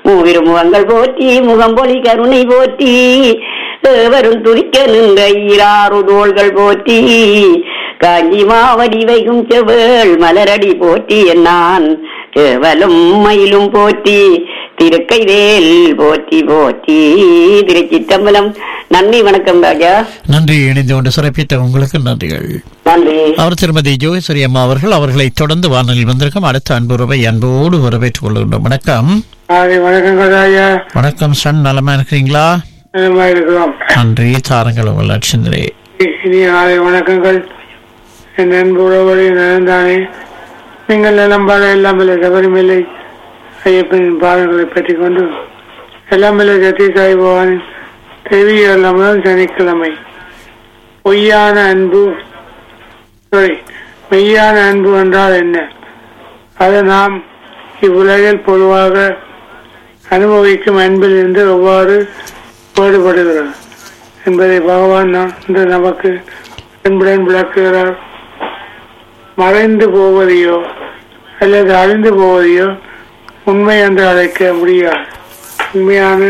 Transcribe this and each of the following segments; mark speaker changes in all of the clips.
Speaker 1: மூவிரு முகங்கள் போற்றி முகம்பொலி கருணை போற்றி தேவரும் துதிக்க நின்ற ஈராறு தோள்கள் போற்றி காஞ்சி மாவடி வைகும் செவள் மலரடி போற்றி என்னான் கேவலும் மயிலும் போற்றி திருக்கைவேல் போற்றி போற்றி திருச்சிற்றம்பலம் நன்றி வணக்கம் ராஜா
Speaker 2: நன்றி இணைந்து கொண்டு சிறப்பித்த உங்களுக்கு நன்றிகள்
Speaker 1: நன்றி
Speaker 2: அவர் திருமதி ஜோகேஸ்வரி அம்மா அவர்கள் அவர்களை தொடர்ந்து வானொலியில் வந்திருக்கும் அடுத்த அன்புறவை அன்போடு வரவேற்றுக் கொள்கின்றோம் வணக்கம்
Speaker 3: காலை வணக்கங்கள் ஐயா
Speaker 2: வணக்கம் சன் நலமா இருக்கிறீங்களா
Speaker 3: நலமா இருக்கிறோம்
Speaker 2: நன்றி தாருங்கள் உங்கள் லட்சந்திரே
Speaker 3: இனிய காலை வணக்கங்கள் என் அன்பு உறவுகளை நலந்தானே நீங்கள் நலம்பாட எல்லாம் இல்லை சபரிமலை ஐயப்பனின் பாதங்களை பற்றி கொண்டு எல்லாம் இல்லை சத்தி சாய் பகவானின் தெய்வீக முதல் சனிக்கிழமை பொய்யான அன்பு சாரி மெய்யான அன்பு என்றால் என்ன அது நாம் இவ்வுலகில் பொதுவாக அனுபவிக்கும் அன்பில் இருந்து எவ்வாறு வேறுபடுகிறது என்பதை பகவான் நான் இன்று நமக்கு அன்புடன் விளக்குகிறார் மறைந்து போவதையோ அல்லது அழிந்து போவதையோ உண்மை என்று அழைக்க முடியாது உண்மையான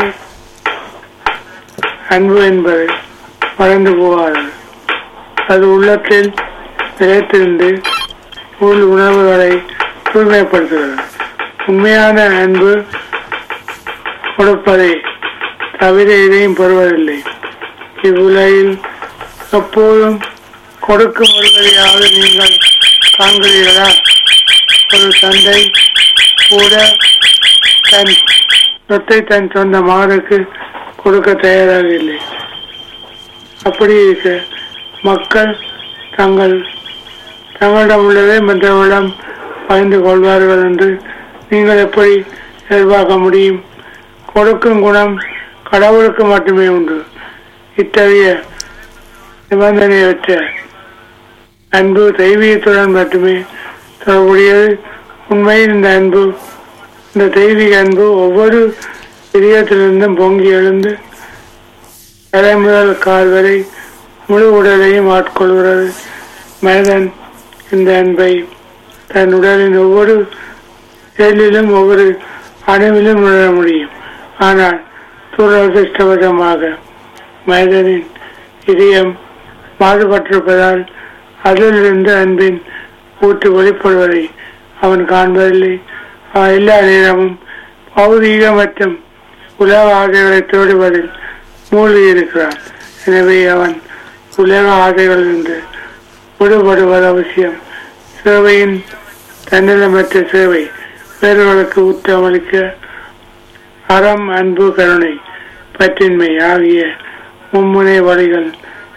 Speaker 3: அன்பு என்பது மறைந்து போகாது அது உள்ளத்தில் நிலைத்திருந்து உள் உணர்வுகளை தூய்மைப்படுத்துகிறது உண்மையான அன்பு கொடுப்பதை தவிர எதையும் பெறுவதில்லை இவ்வுலகில் எப்போதும் கொடுக்கும் ஒருவரையாவது நீங்கள் காண்கிறீர்களா ஒரு தந்தை கூட தன் சொத்தை தன் சொந்த மகனுக்கு கொடுக்க தயாராக இல்லை அப்படி இருக்க மக்கள் தங்கள் தங்களிடம் உள்ளதை மற்றவர்களிடம் பகிர்ந்து கொள்வார்கள் என்று நீங்கள் எப்படி எதிர்பார்க்க முடியும் கொடுக்கும் குணம் கடவுளுக்கு மட்டுமே உண்டு இத்தகைய நிபந்தனையற்ற அன்பு தெய்வீகத்துடன் மட்டுமே தொடர்புடையது உண்மையில் இந்த அன்பு இந்த தெய்வீக அன்பு ஒவ்வொரு இதயத்திலிருந்தும் பொங்கி எழுந்து தலை முதல் கால் வரை முழு உடலையும் ஆட்கொள்கிறது மனிதன் இந்த அன்பை தன் உடலின் ஒவ்வொரு செயலிலும் ஒவ்வொரு அணுவிலும் உணர முடியும் ஆனால் துரதிருஷ்டவசமாக மனிதனின் இதயம் மாறுபட்டிருப்பதால் அதிலிருந்து அன்பின் ஊற்று வெளிப்படுவதை அவன் காண்பதில்லை அவன் எல்லா நேரமும் பௌதீக மற்றும் உலக ஆசைகளை தேடுவதில் மூழ்கி இருக்கிறான் எனவே அவன் உலக ஆசைகளிலிருந்து விடுபடுவது அவசியம் சேவையின் தன்னலமற்ற சேவை வேறுகளுக்கு ஊற்றமளிக்க அறம் அன்பு கருணை பற்றின்மை ஆகிய மும்முனை வழிகள்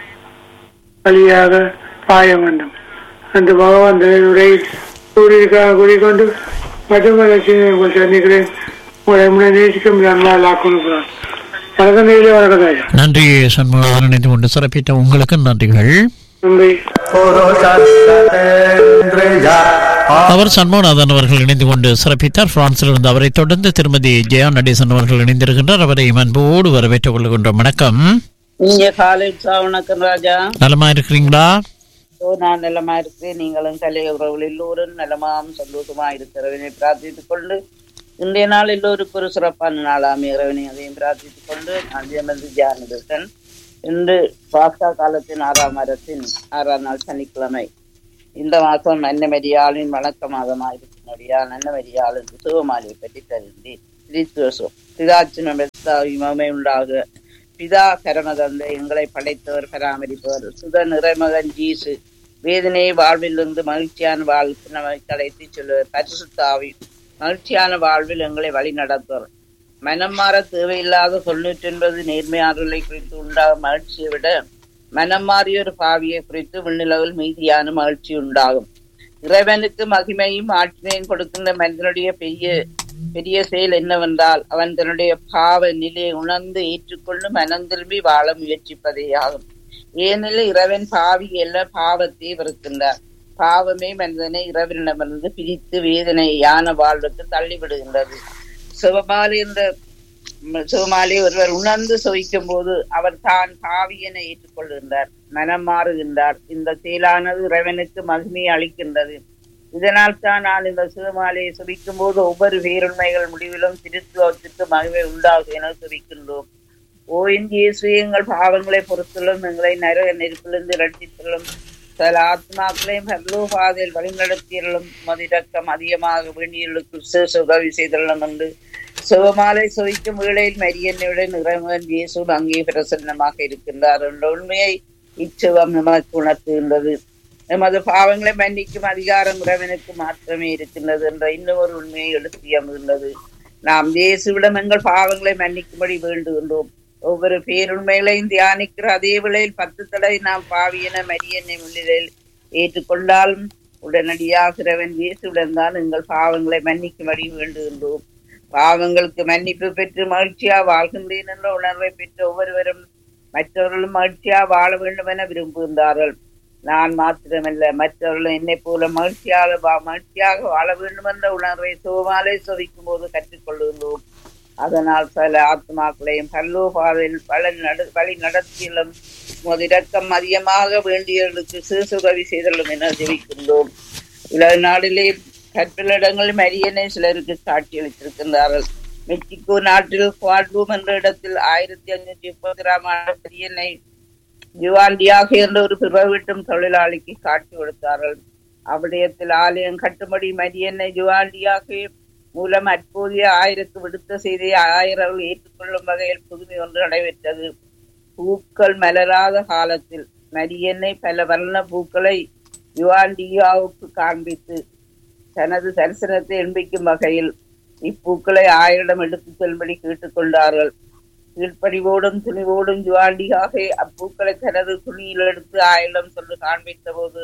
Speaker 3: வழியாக பாய வேண்டும் அந்த பகவான் உரையில் கூறியிருக்காக கூறிக்கொண்டு மற்றும் லட்சுமி உங்கள் சந்திக்கிறேன் உங்களை முன்னே நேசிக்கும் நன்மையாக ஆக்கணும் வணக்கம் நேரிலே வணக்கம் ராஜா
Speaker 2: நன்றி சண்முகம் இணைந்து கொண்டு சிறப்பித்த உங்களுக்கு நன்றிகள்
Speaker 3: நன்றி
Speaker 2: அவர் சண்முகநாதன் அவர்கள் இணைந்து கொண்டு சிறப்பித்தார் பிரான்சில் இருந்து அவரை தொடர்ந்து திருமதி ஜெயா நடேசன் அவர்கள் இணைந்திருக்கின்றார் அவரை அன்போடு வரவேற்றுக் கொள்கின்றோம் வணக்கம்
Speaker 4: நீங்க காலை உற்சா வணக்கம் ராஜா
Speaker 2: நலமா இருக்கிறீங்களா
Speaker 4: ஓ நான் நலமா இருக்கிறேன் நீங்களும் கலை உறவுகள் எல்லோரும் நலமாம் சந்தோஷமா இருக்கிறவனை பிரார்த்தித்துக் கொண்டு இன்றைய நாள் எல்லோருக்கும் ஒரு சிறப்பான நாளாம் இறைவனை அதையும் பிரார்த்தித்துக் கொண்டு நான் ஜெயமந்தி ஜானதன் இன்று பாஸ்கா காலத்தின் ஆறாம் வாரத்தின் ஆறாம் நாள் சனிக்கிழமை இந்த மாதம் அன்னமரியாளின் வணக்க மாதமாக இருக்கிறபடியால் அன்னமரியாள் என்று சிவமாலியை பற்றி தருகின்றேன் கிறிஸ்துவசம் பிதாச்சினம் மமை உண்டாக பிதா கரமதந்த எங்களை படைத்தவர் பராமரிப்பவர் சுத நிறைமகன் ஜீசு வேதனையை வாழ்விலிருந்து மகிழ்ச்சியான வாழ்வுக்கு நம்மை கலைத்து சொல்லுவர் பரிசுத்தாவி மகிழ்ச்சியான வாழ்வில் எங்களை வழி நடத்துவர் மனம் மாற தேவையில்லாத தொண்ணூற்றி ஒன்பது நேர்மையாளர்களை குறித்து உண்டாகும் மகிழ்ச்சியை விட மனம் மாறிய ஒரு பாவியை குறித்து விண்ணிலவில் மீதியான மகிழ்ச்சி உண்டாகும் இறைவனுக்கு மகிமையும் ஆட்சிமையும் கொடுக்கின்ற மனிதனுடைய பெரிய பெரிய செயல் என்னவென்றால் அவன் தன்னுடைய பாவ நிலையை உணர்ந்து ஏற்றுக்கொண்டு மனம் திரும்பி வாழ முயற்சிப்பதே ஆகும் ஏனெனில் இறைவன் பாவி எல்லா பாவத்தை வெறுக்கின்றார் பாவமே மனிதனை இறைவனிடமிருந்து பிரித்து வேதனையான வாழ்வுக்கு தள்ளிவிடுகின்றது சிவபாலி என்ற சிவமாலி ஒருவர் உணர்ந்து சுவைக்கும் போது அவர் தான் பாவியென ஏற்றுக்கொள்கின்றார் மனம் மாறுகின்றார் இந்த செயலானது இறைவனுக்கு மகிமையை அளிக்கின்றது இதனால் தான் நான் இந்த சிறுமாலையை சுபிக்கும் போது ஒவ்வொரு பேருண்மைகள் முடிவிலும் திருத்துவத்திற்கு மகிமை உண்டாகும் என சுபிக்கின்றோம் ஓ என் இயேசு எங்கள் பாவங்களை பொறுத்தலும் எங்களை நரக நெருப்பிலிருந்து இரட்டித்தலும் சில ஆத்மாக்களையும் பரலோபாதையில் வழிநடத்தியலும் மதிரக்கம் அதிகமாக வேண்டியவர்களுக்கு விசேஷ உதவி செய்தலும் என்று சிவமாலை சுவிக்கும் வேளையில் மரியன்னையுடன் இறைவன் இயேசு அங்கே பிரசன்னமாக இருக்கின்றார் என்ற உண்மையை இச்சிவம் நமக்கு உணர்த்துகின்றது எமது பாவங்களை மன்னிக்கும் அதிகாரம் இறைவனுக்கு மாத்திரமே இருக்கின்றது என்ற இன்னும் ஒரு உண்மையை எடுத்து அமர்ந்தது நாம் இயேசுவிடம் எங்கள் பாவங்களை மன்னிக்கும்படி வேண்டுகின்றோம் ஒவ்வொரு பேருண்மைகளையும் தியானிக்கிற அதே வேளையில் பத்து தடவை நாம் பாவியன மரியனை முன்னிலையில் ஏற்றுக்கொண்டாலும் உடனடியாக இறைவன் இயேசுடன் தான் எங்கள் பாவங்களை மன்னிக்கும்படி வேண்டுகின்றோம் பாவங்களுக்கு மன்னிப்பு பெற்று மகிழ்ச்சியா வாழ்கின்றேன் என்ற உணர்வை பெற்ற ஒவ்வொருவரும் மற்றவர்களும் மகிழ்ச்சியா வாழ வேண்டும் என விரும்புகின்றார்கள் நான் மாத்திரமல்ல மற்றவர்களும் என்னை போல மகிழ்ச்சியாக வா- மகிழ்ச்சியாக வாழ வேண்டும் என்ற உணர்வை சுகமாலை சொவிக்கும் போது கற்றுக்கொள்கின்றோம் அதனால் சில ஆத்மாக்களையும் பல்லோ பாதையில் பல நடு வழி நடத்திலும் முதலிறக்கம் அதிகமாக வேண்டியவர்களுக்கு சிறு உதவி செய்தலும் என ஜெபிக்கின்றோம் உலக நாட்டிலே கற்பிலிடங்களில் மரியனை சிலருக்கு காட்சியளித்திருக்கின்றார்கள் மெக்சிகோ நாட்டில் குவாட்லூம் என்ற இடத்தில் ஆயிரத்தி அஞ்சூற்றி முப்பத்தி ஆண்டு மரியனை யுவாண்டியாக என்ற ஒரு பிறவிட்டும் தொழிலாளிக்கு காட்சி கொடுத்தார்கள் அவ்விடயத்தில் ஆலயம் கட்டும்படி மரியனை யுவாண்டியாக மூலம் அப்போதைய ஆயிரத்து விடுத்த செய்தியை ஆயிரர்கள் ஏற்றுக்கொள்ளும் வகையில் புதுமை ஒன்று நடைபெற்றது பூக்கள் மலராத காலத்தில் மரியன்னை பல வர்ண பூக்களை யுவாண்டியாவுக்கு காண்பித்து தனது தரிசனத்தை எண்பிக்கும் வகையில் இப்பூக்களை ஆயிரம் எடுத்துச் செல்லும்படி கேட்டுக்கொண்டார்கள் கீழ்ப்படிவோடும் துணிவோடும் ஜுவாண்டியாக அப்பூக்களை தனது துணியில் எடுத்து ஆயிரம் சொல்லு காண்பித்த போது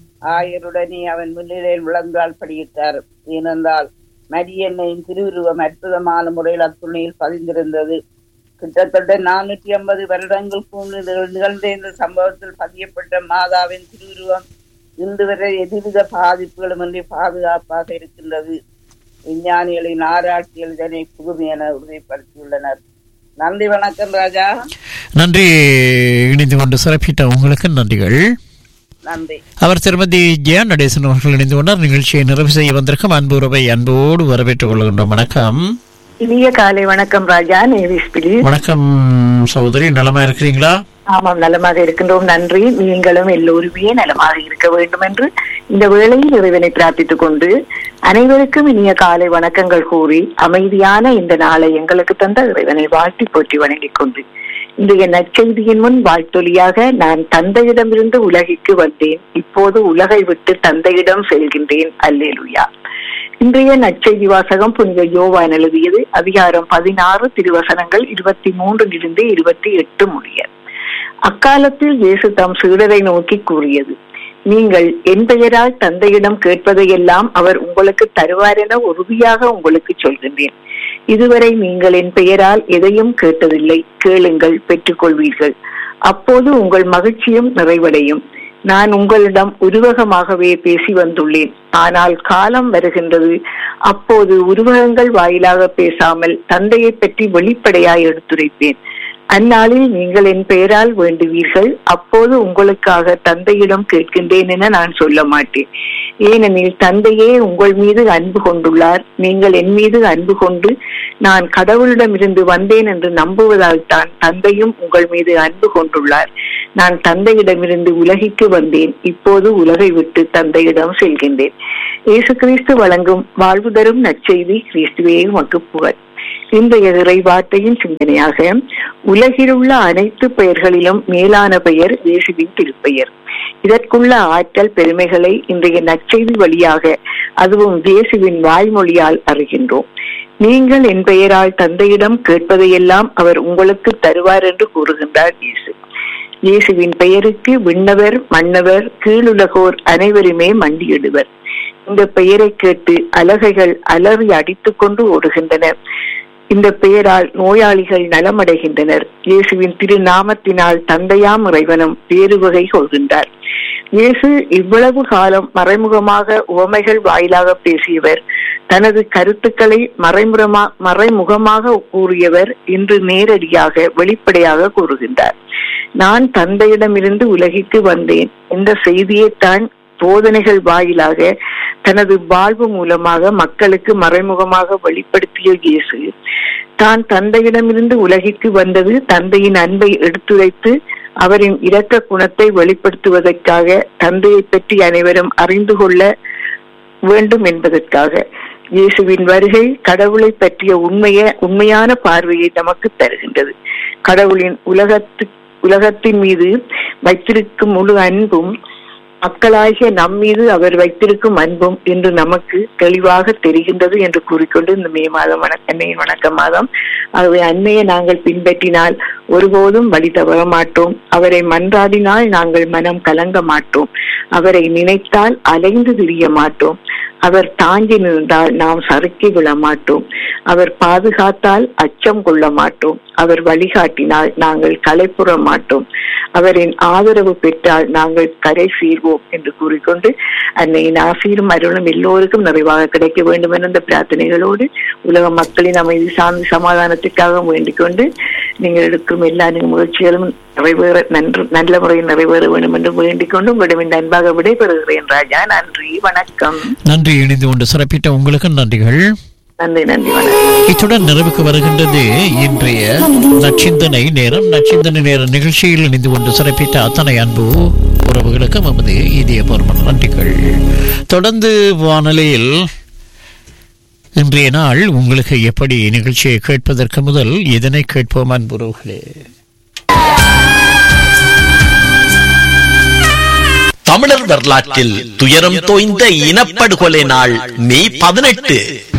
Speaker 4: ஆயருடனே அவன் முன்னிலையில் விளங்கால் படியிட்டார் ஏனென்றால் மரியன்னையின் திருவுருவம் அற்புதமான முறையில் அத்துணியில் பதிந்திருந்தது கிட்டத்தட்ட நானூற்றி ஐம்பது வருடங்களுக்கு முன் நிகழ்- நிகழ்ந்த இந்த சம்பவத்தில் பதியப்பட்ட மாதாவின் திருவுருவம் இன்று வரை எதுவித பாதிப்புகளுமின்றி பாதுகாப்பாக இருக்கின்றது விஞ்ஞானிகளின் ஆராய்ச்சிகள் இதனை புதுமை என உறுதிப்படுத்தியுள்ளனர் நன்றி வணக்கம் ராஜா
Speaker 2: நன்றி இணைந்து கொண்டு சிறப்பித்த உங்களுக்கு நன்றிகள்
Speaker 4: நன்றி
Speaker 2: அவர் திருமதி ஜெயா நடேசன் அவர்கள் இணைந்து கொண்டார் நிகழ்ச்சியை நிறைவு செய்ய வந்திருக்கும் அன்பு உறவை அன்போடு வரவேற்றுக் கொள்கின்றோம் வணக்கம்
Speaker 5: இனிய காலை வணக்கம் ராஜா நேவிஸ் பிலீஸ்
Speaker 2: வணக்கம் சகோதரி நலமா இருக்கிறீங்களா
Speaker 5: ஆமாம் நலமாக இருக்கின்றோம் நன்றி நீங்களும் எல்லோருமே நலமாக இருக்க வேண்டும் என்று இந்த வேளையில் இறைவனை பிரார்த்தித்துக் கொண்டு அனைவருக்கும் இனிய காலை வணக்கங்கள் கூறி அமைதியான இந்த நாளை எங்களுக்கு தந்த இறைவனை வாழ்த்தி போற்றி வணங்கிக் கொண்டு இன்றைய நற்செய்தியின் முன் வாழ்த்தொலியாக நான் தந்தையிடமிருந்து உலகிற்கு வந்தேன் இப்போது உலகை விட்டு தந்தையிடம் செல்கின்றேன் அல்லேலுயா இன்றைய நற்செய்தி வாசகம் புனித யோவான் எழுதியது அதிகாரம் பதினாறு திருவசனங்கள் இருபத்தி மூன்றிலிருந்து இருபத்தி எட்டு முடிய அக்காலத்தில் இயேசு தம் சீடரை நோக்கி கூறியது நீங்கள் என் பெயரால் தந்தையிடம் கேட்பதையெல்லாம் அவர் உங்களுக்கு தருவார் என உறுதியாக உங்களுக்கு சொல்கின்றேன் இதுவரை நீங்கள் என் பெயரால் எதையும் கேட்டதில்லை கேளுங்கள் பெற்றுக்கொள்வீர்கள் அப்போது உங்கள் மகிழ்ச்சியும் நிறைவடையும் நான் உங்களிடம் உருவகமாகவே பேசி வந்துள்ளேன் ஆனால் காலம் வருகின்றது அப்போது உருவகங்கள் வாயிலாக பேசாமல் தந்தையை பற்றி வெளிப்படையாய் எடுத்துரைப்பேன் அந்நாளில் நீங்கள் என் பெயரால் வேண்டுவீர்கள் அப்போது உங்களுக்காக தந்தையிடம் கேட்கின்றேன் என நான் சொல்ல மாட்டேன் ஏனெனில் தந்தையே உங்கள் மீது அன்பு கொண்டுள்ளார் நீங்கள் என் மீது அன்பு கொண்டு நான் கடவுளிடமிருந்து வந்தேன் என்று நம்புவதால் தான் தந்தையும் உங்கள் மீது அன்பு கொண்டுள்ளார் நான் தந்தையிடமிருந்து உலகிற்கு வந்தேன் இப்போது உலகை விட்டு தந்தையிடம் செல்கின்றேன் இயேசு கிறிஸ்து வழங்கும் வாழ்வு தரும் நற்செய்தி கிறிஸ்துவே உமக்கு புகழ் இன்றைய இறைவார்த்தையின் சிந்தனையாக உலகிலுள்ள அனைத்து பெயர்களிலும் மேலான பெயர் இயேசுவின் திருப்பெயர் இதற்குள்ள ஆற்றல் பெருமைகளை இன்றைய நற்செய்தி வழியாக அதுவும் இயேசுவின் வாய்மொழியால் அறிகின்றோம் நீங்கள் என் பெயரால் தந்தையிடம் கேட்பதையெல்லாம் அவர் உங்களுக்கு தருவார் என்று கூறுகின்றார் இயேசு இயேசுவின் பெயருக்கு விண்ணவர் மன்னவர் கீழுலகோர் அனைவருமே மண்டியிடுவர் இந்த பெயரை கேட்டு அலகைகள் அலறி அடித்துக் கொண்டு ஓடுகின்றன இந்த பெயரால் நோயாளிகள் நலமடைகின்றனர் இயேசுவின் திருநாமத்தினால் தந்தையாம் இறைவனும் வேறு வகை கொள்கின்றார் இயேசு இவ்வளவு காலம் மறைமுகமாக உவமைகள் வாயிலாக பேசியவர் தனது கருத்துக்களை மறைமுகமா மறைமுகமாக கூறியவர் இன்று நேரடியாக வெளிப்படையாக கூறுகின்றார் நான் தந்தையிடமிருந்து உலகிற்கு வந்தேன் இந்த செய்தியைத்தான் போதனைகள் வாயிலாக தனது வாழ்வு மூலமாக மக்களுக்கு மறைமுகமாக வெளிப்படுத்திய இயேசு தான் தந்தையிடமிருந்து உலகிற்கு வந்தது தந்தையின் அன்பை எடுத்துரைத்து அவரின் இரக்க குணத்தை வெளிப்படுத்துவதற்காக தந்தையை பற்றி அனைவரும் அறிந்து கொள்ள வேண்டும் என்பதற்காக இயேசுவின் வருகை கடவுளை பற்றிய உண்மைய உண்மையான பார்வையை நமக்கு தருகின்றது கடவுளின் உலகத்து உலகத்தின் மீது வைத்திருக்கும் முழு அன்பும் மக்களாகிய நம் மீது அவர் வைத்திருக்கும் அன்பும் என்று நமக்கு தெளிவாக தெரிகின்றது என்று கூறிக்கொண்டு இந்த மே மாதம் வணக்க அன்னையின் வணக்க மாதம் ஆகவே அன்னையை நாங்கள் பின்பற்றினால் ஒருபோதும் வழி தவற மாட்டோம் அவரை மன்றாடினால் நாங்கள் மனம் கலங்க மாட்டோம் அவரை நினைத்தால் அலைந்து திரிய மாட்டோம் அவர் தாங்கி நின்றால் நாம் சறுக்கி விழ மாட்டோம் அவர் பாதுகாத்தால் அச்சம் கொள்ள மாட்டோம் அவர் வழிகாட்டினால் நாங்கள் களைப்புற மாட்டோம் அவரின் ஆதரவு பெற்றால் நாங்கள் கரை சீர்வோம் என்று கூறிக்கொண்டு அன்னையின் ஆசீரும் அருளும் எல்லோருக்கும் நிறைவாக கிடைக்க வேண்டும் என்ற இந்த பிரார்த்தனைகளோடு உலக மக்களின் அமைதி சார்ந்த சமாதானத்திற்காக வேண்டிக் கொண்டு நீங்கள் எடுக்கும் எல்லா முயற்சிகளும் நிறைவேற நன்று நல்ல முறையில் நிறைவேற வேண்டும் என்று வேண்டிக் கொண்டு உங்களிடம் இந்த அன்பாக விடைபெறுகிறேன் ராஜா நன்றி வணக்கம்
Speaker 2: நன்றி இணைந்து கொண்டு சிறப்பித்த உங்களுக்கு நன்றிகள்
Speaker 5: நன்றி நன்றி வணக்கம்
Speaker 2: இத்துடன் நிறைவுக்கு வருகின்றது இன்றைய நச்சிந்தனை நேரம் நச்சிந்தனை நேர நிகழ்ச்சியில் இணைந்து கொண்டு சிறப்பித்த அத்தனை அன்பு உறவுகளுக்கு நமது இதயபூர்வமான நன்றிகள் தொடர்ந்து வானொலியில் இன்றைய நாள் உங்களுக்கு எப்படி நிகழ்ச்சியை கேட்பதற்கு முதல் இதனை கேட்போம் அன்புறவுகளே
Speaker 6: தமிழர் வரலாற்றில் துயரம் தோய்ந்த இனப்படுகொலை நாள் மே பதினெட்டு